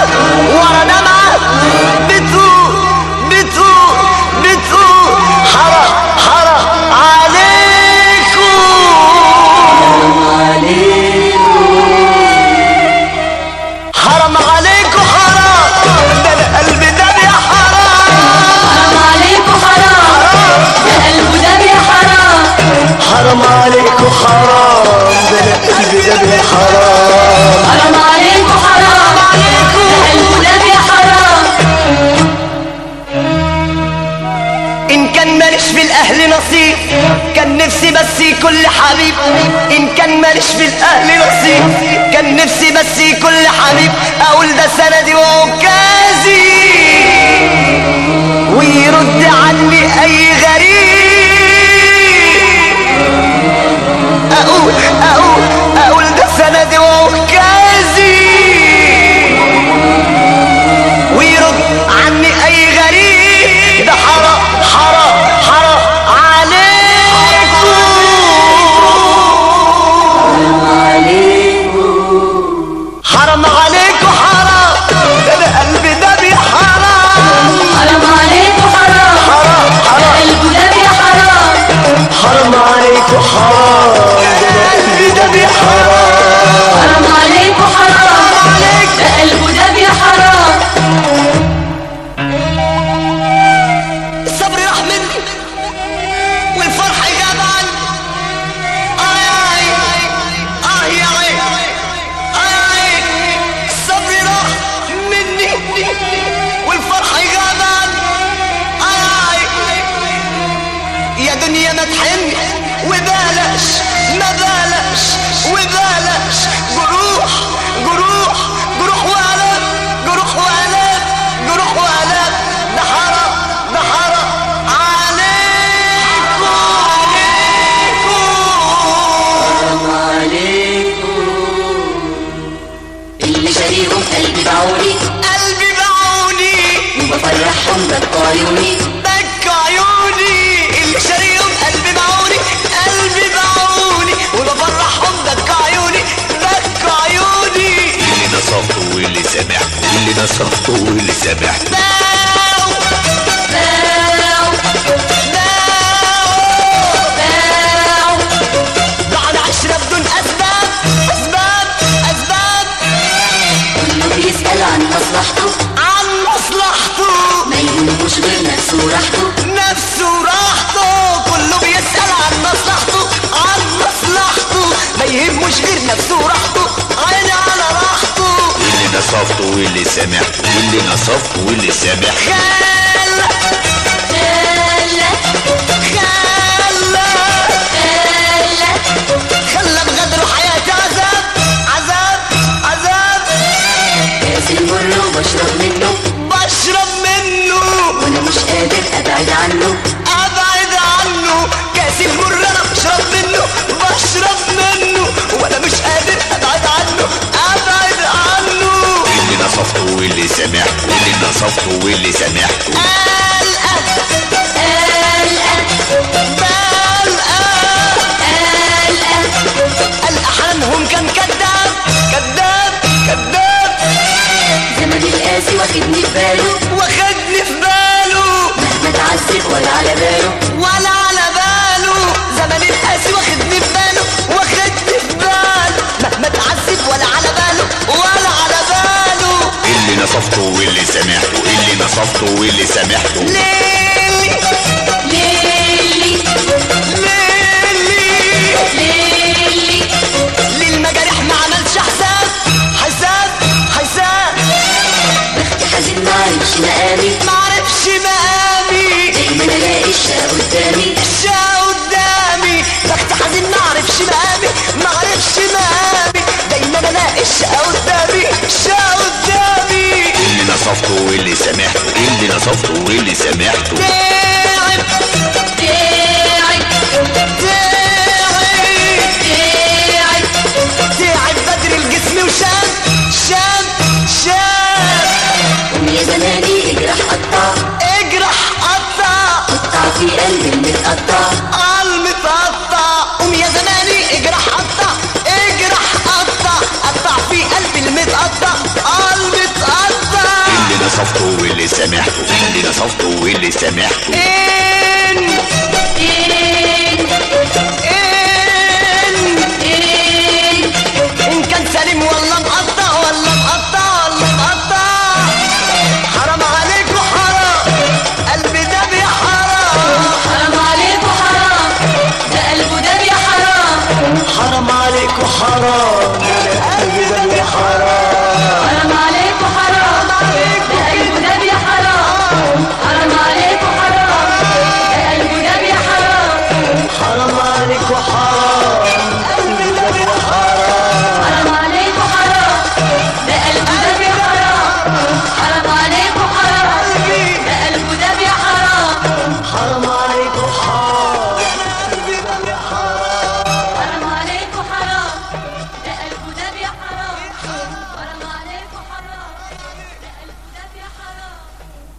ورا دمعة بتروح بتروح بتروح حرام حرام عليكم حرام عليكم حرام ده انا قلبي ده يا حرام حرام عليكم حرام يا قلب ده يا حرام حرام عليكم حرام ده انا قلبي ده يا حرام حرام عليكم حرام يا قلب ده يا حرام ان كان ماليش في الاهل نصيب كان نفسي بس كل حبيب ان كان ماليش في الاهل نصيب كان نفسي بس كل حبيب اقول ده سندي وعكازي ويرد عني اي غريب اقول اقول اقول ده سندي وعكازي ويرد عني اي غريب ده حرام حرام حرام عليكم حرام عليكم حرام ده انا قلبي ده بي حرام حرام عليكم حرام حرام يا حرام قلب ده يا حرام حرام عليكم حرام ده انا قلبي ده بي حرام حرام عليكم حرام يا قلب ده يا حرام الصبر راح مني والفرح غاب عني آه يا عين آه يا عين آه يا عين الصبر راح مني والفرح غاب عني آه يا عين يا دنيا ما تحن وبلاش ما بلاش وبلاش جروح جروح جروح وآلام جروح وآلام جروح وآلام ده حرام ده حرام عليكم عليكم اللي شاريهم قلبي بعوني قلبي بعوني وبفرحهم بكوا عيوني بك عيوني اللي شاريهم قلبي بعوني قلبي بعوني وبفرحهم بك عيوني بك عيوني اللي نصفته واللي سامحته اللي نصفته واللي سامحته باو باو باو باو بعد عشرة بدون أسباب أسباب أسباب كله بيسأل عن مصلحته عن مصلحته ما يهموش غير نفسه وراحته نفسه راحته كله بيسأل عن مصلحته عن مصلحته ما يهمش غير نفسه وراحته عيني على راحته اللي نصفته واللي سامحته اللي نصفته واللي سامحته خال خلى خال خلى خلى بغدر حياتي عذاب عذاب عذاب كاس المر وبشرب منه بشرب منه وانا مش قادر ابعد عنه ابعد عنه كاس المر انا بشرب منه بشرب منه وانا مش قادر ابعد عنه ابعد عنه اللي نصفته واللي سامحته اللي نصفته واللي سامحته قلقه قلقة بلقه قلقة قلقه حنانهم كان كذاب كذاب كذاب زمن القاسي واخدني في باله واخدني في باله مهما اتعذب ولا على باله ولا على باله زمن القاسي واخدني في باله واخدني في باله مهما اتعذب ولا على باله ولا على باله اللي نصفته واللي سامحته اللي نصفته واللي سامحته ليلي ليلي ليلي ليلي للمجارح ما عملش حساب حساب حساب بختي حزين معرفش مقامي معرفش مقامي دايما الاقي الشقة قدامي الشا قدامي بخت حزين معرفش مقامي معرفش مقامي دايما الاقي الشقا قدامي الشا قدامي اللي نصفته واللي سامحته اللي نصفته واللي سامحته تعب تعب تعب تعب تعب بدر الجسم وشاب شاب شاب قوم يا زماني اجرح قطع اجرح قطع قطع في قلبي المتقطع المتقطع قوم يا زماني اجرح قطع اجرح قطع قطع في قلبي المتقطع المتقطع واللي سامحته اللي نصفته واللي سامحته إن إن